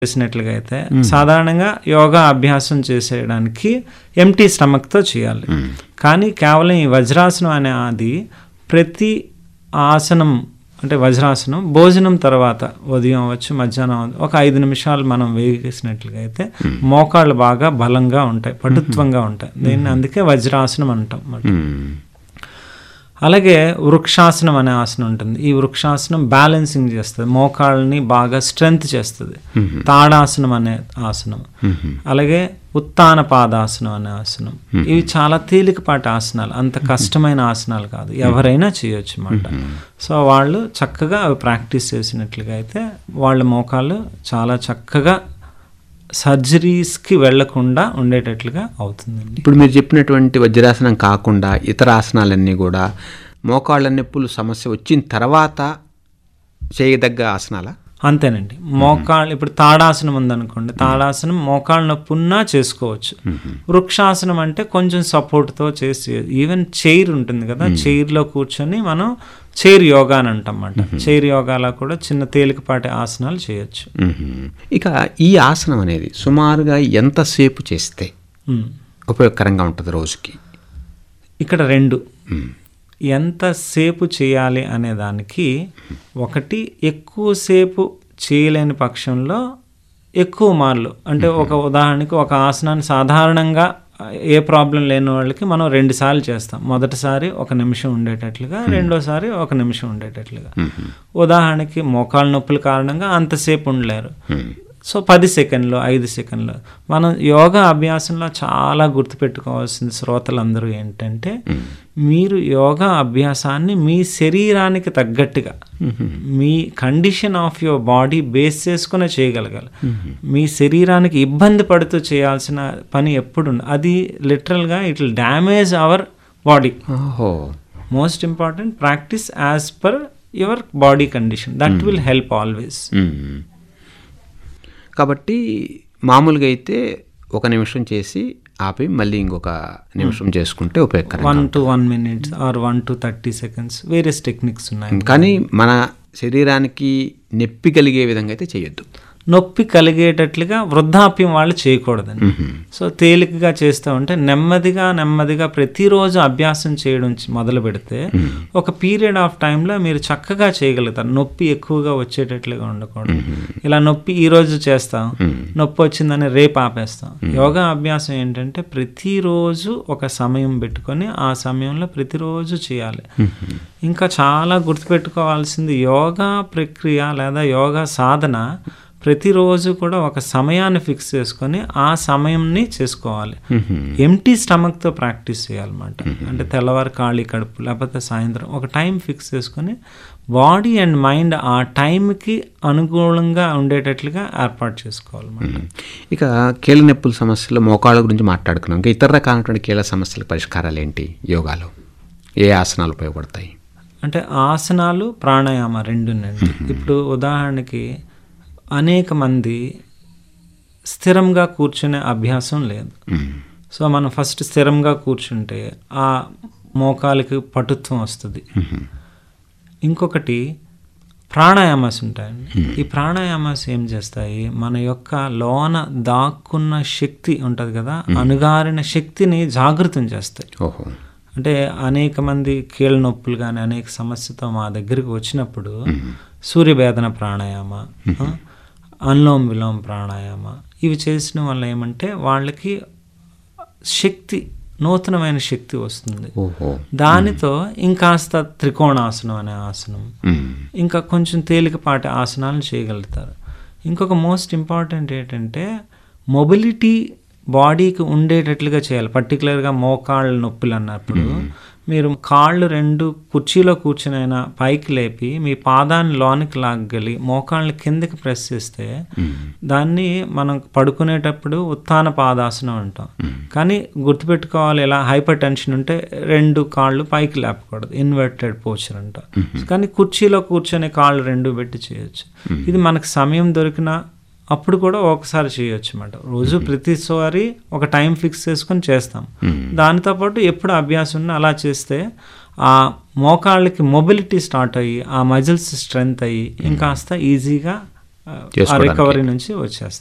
చేసినట్లుగా అయితే సాధారణంగా యోగా అభ్యాసం చేసేయడానికి ఎంటీ స్టమక్తో చేయాలి కానీ కేవలం ఈ వజ్రాసనం అనే అది ప్రతి ఆసనం అంటే వజ్రాసనం భోజనం తర్వాత ఉదయం అవ్వచ్చు మధ్యాహ్నం అవ్వచ్చు, ఒక ఐదు నిమిషాలు మనం వేగేసినట్లుగా అయితే మోకాళ్ళు బాగా బలంగా ఉంటాయి పటుత్వంగా ఉంటాయి దీన్ని అందుకే వజ్రాసనం అంటాం అన్నమాట. మ్మ్. అలాగే వృక్షాసనం అనే ఆసనం ఉంటుంది ఈ వృక్షాసనం బ్యాలెన్సింగ్ చేస్తుంది మోకాళ్ళని బాగా స్ట్రెంగ్త్ చేస్తుంది తాడాసనం అనే ఆసనం అలాగే ఉత్తాన పాదాసనం అనే ఆసనం ఇవి చాలా తేలికపాటి ఆసనాలు అంత కష్టమైన ఆసనాలు కాదు ఎవరైనా చేయొచ్చు అన్నమాట సో వాళ్ళు చక్కగా అవి ప్రాక్టీస్ చేసినట్లుగా అయితే వాళ్ళ మోకాళ్ళు చాలా చక్కగా సర్జరీస్కి వెళ్లకుండా ఉండేటట్లుగా అవుతుందండి ఇప్పుడు మీరు చెప్పినటువంటి వజ్రాసనం కాకుండా ఇతర ఆసనాలన్నీ కూడా మోకాళ్ళ నొప్పులు సమస్య వచ్చిన తర్వాత చేయదగ్గ ఆసనాలా అంతేనండి మోకాళ్ళు ఇప్పుడు తాడాసనం ఉందనుకోండి తాడాసనం మోకాళ్ళ నొప్పి ఉన్నా చేసుకోవచ్చు వృక్షాసనం అంటే కొంచెం సపోర్ట్తో చేసి ఈవెన్ చైర్ ఉంటుంది కదా చైర్లో కూర్చొని మనం చైర్ యోగా అని అంటాం అన్నమాట చైర్ యోగాలో కూడా చిన్న తేలికపాటి ఆసనాలు చేయొచ్చు మ్మ్. ఇక ఈ ఆసనం అనేది సుమారుగా ఎంతసేపు చేస్తే ఉమ్. ఉపయోగకరంగా ఉంటుంది రోజుకి ఇక్కడ రెండు మ్మ్. ఎంతసేపు చేయాలి అనే దానికి ఒకటి ఎక్కువసేపు చేయలేని పక్షంలో ఎక్కువ మార్లు అంటే ఒక ఉదాహరణకి ఒక ఆసనాన్ని సాధారణంగా ఏ ప్రాబ్లం లేని వాళ్ళకి మనం రెండు సార్లు చేస్తాం మొదటిసారి ఒక నిమిషం ఉండేటట్లుగా రెండోసారి ఒక నిమిషం ఉండేటట్లుగా ఉదాహరణకి మోకాళ్ళ నొప్పుల కారణంగా అంతసేపు ఉండలేరు సో పది సెకండ్లు ఐదు సెకండ్లు మనం యోగా అభ్యాసంలో చాలా గుర్తుపెట్టుకోవాల్సిన శ్రోతలందరూ ఏంటంటే మీరు యోగా అభ్యాసాన్ని మీ శరీరానికి తగ్గట్టుగా మీ condition of your body base చేసుకునే చేయగలగాలి మీ శరీరానికి ఇబ్బంది పడుతూ చేయాల్సిన పని ఎప్పుడు ఉండ- అది లిటరల్గా it will damage our body ఓహో most important practice as per your body condition that will help always hmm. కాబట్టి మామూలుగా అయితే ఒక నిమిషం చేసి ఆపి మళ్ళీ ఇంకొక నిమిషం చేసుకుంటే ఉపయోగకరం one to one minutes or one to thirty seconds various techniques ఉన్నాయి కానీ మన శరీరానికి నొప్పి కలిగే విధంగా అయితే చేయొద్దు నొప్పి కలిగేటట్లుగా వృద్ధాప్యం వాళ్ళు చేయకూడదండి సో తేలికగా చేస్తూ ఉంటే నెమ్మదిగా నెమ్మదిగా ప్రతిరోజు అభ్యాసం చేయడం చ- మొదలు పెడితే ఒక పీరియడ్ ఆఫ్ టైంలో మీరు చక్కగా చేయగలుగుతారు నొప్పి ఎక్కువగా వచ్చేటట్లుగా ఉండకూడదు ఇలా నొప్పి ఈ రోజు చేస్తాం నొప్పి వచ్చిందని రేపు ఆపేస్తాం యోగా అభ్యాసం ఏంటంటే ప్రతిరోజు ఒక సమయం పెట్టుకొని ఆ సమయంలో ప్రతిరోజు చేయాలి ఇంకా చాలా గుర్తుపెట్టుకోవాల్సింది యోగా ప్రక్రియ లేదా యోగా సాధన ప్రతిరోజు కూడా ఒక సమయాన్ని ఫిక్స్ చేసుకొని ఆ సమయంని చేసుకోవాలి ఎంటీ స్టమక్తో ప్రాక్టీస్ చేయాలన్నమాట అంటే తెల్లవారు ఖాళీ కడుపు లేకపోతే సాయంత్రం ఒక టైం ఫిక్స్ చేసుకొని బాడీ అండ్ మైండ్ ఆ టైంకి అనుకూలంగా ఉండేటట్లుగా ఏర్పాటు చేసుకోవాలన్నమాట ఇక కీళ్ళ నొప్పుల సమస్యలు మోకాళ్ళ గురించి మాట్లాడుకున్నాం ఇంకా ఇతర రకాలైనటువంటి కీళ్ళ సమస్యల పరిష్కారాలు ఏంటి యోగాలో ఏ ఆసనాలు ఉపయోగపడతాయి అంటే ఆసనాలు ప్రాణాయామ రెండునండి ఇప్పుడు ఉదాహరణకి అనేక మంది స్థిరంగా కూర్చునే అభ్యాసం లేదు మ్మ్. సో మనం ఫస్ట్ స్థిరంగా కూర్చుంటే ఆ మోకాలికి పటుత్వం వస్తుంది ఇంకొకటి ప్రాణాయామాస్ ఉంటాయండి ఈ ప్రాణాయామాస్ ఏం చేస్తాయి మన యొక్క లోన దాక్కున్న శక్తి ఉంటుంది కదా అణుగారిన శక్తిని జాగృతం చేస్తాయి ఓహో అంటే అనేక మంది కీళ్ళ నొప్పులు కానీ అనేక సమస్యతో మా దగ్గరికి వచ్చినప్పుడు సూర్యభేదన ప్రాణాయామ ఆ, అనులోమ విలోమ ప్రాణాయామ ఇవి చేసిన వల్ల ఏమంటే వాళ్ళకి శక్తి నూతనమైన శక్తి వస్తుంది ఓహో దానితో ఇంకాస్త త్రికోణాసనం అనే ఆసనం మ్మ్. ఇంకా కొంచెం తేలికపాటి ఆసనాలు చేయగలుగుతారు ఇంకొక మోస్ట్ ఇంపార్టెంట్ ఏంటంటే మొబిలిటీ బాడీకి ఉండేటట్లుగా చేయాలి పర్టికులర్గా మోకాళ్ళ నొప్పులు అన్నప్పుడు మీరు కాళ్ళు రెండు కుర్చీలో కూర్చునైనా పైకి లేపి మీ పాదాన్ని లోనికి లాగలి మోకాళ్ళని కిందకి ప్రెస్ చేస్తే దాన్ని మనం పడుకునేటప్పుడు ఉత్థాన పాదాసనం అంటాం కానీ గుర్తుపెట్టుకోవాలి ఇలా హైపర్ టెన్షన్ ఉంటే రెండు కాళ్ళు పైకి లేపకూడదు ఇన్వర్టెడ్ పోచర్ అంటాం కానీ కుర్చీలో కూర్చొని కాళ్ళు రెండు పెట్టి చేయొచ్చు ఇది మనకు సమయం దొరికిన అప్పుడు కూడా ఒకసారి చేయొచ్చు అన్నమాట రోజు ప్రతిసారి ఒక టైం ఫిక్స్ చేసుకొని చేస్తాం దానితో పాటు ఎప్పుడు అభ్యాసం ఉన్నా అలా చేస్తే ఆ మోకాళ్ళకి మొబిలిటీ స్టార్ట్ అయ్యి ఆ మజిల్స్ స్ట్రెంగ్త్ అయ్యి ఇంకాస్త ఈజీగా ఆ చేసుకోవడానికి. రికవరీ నుంచి వచ్చేస్తారు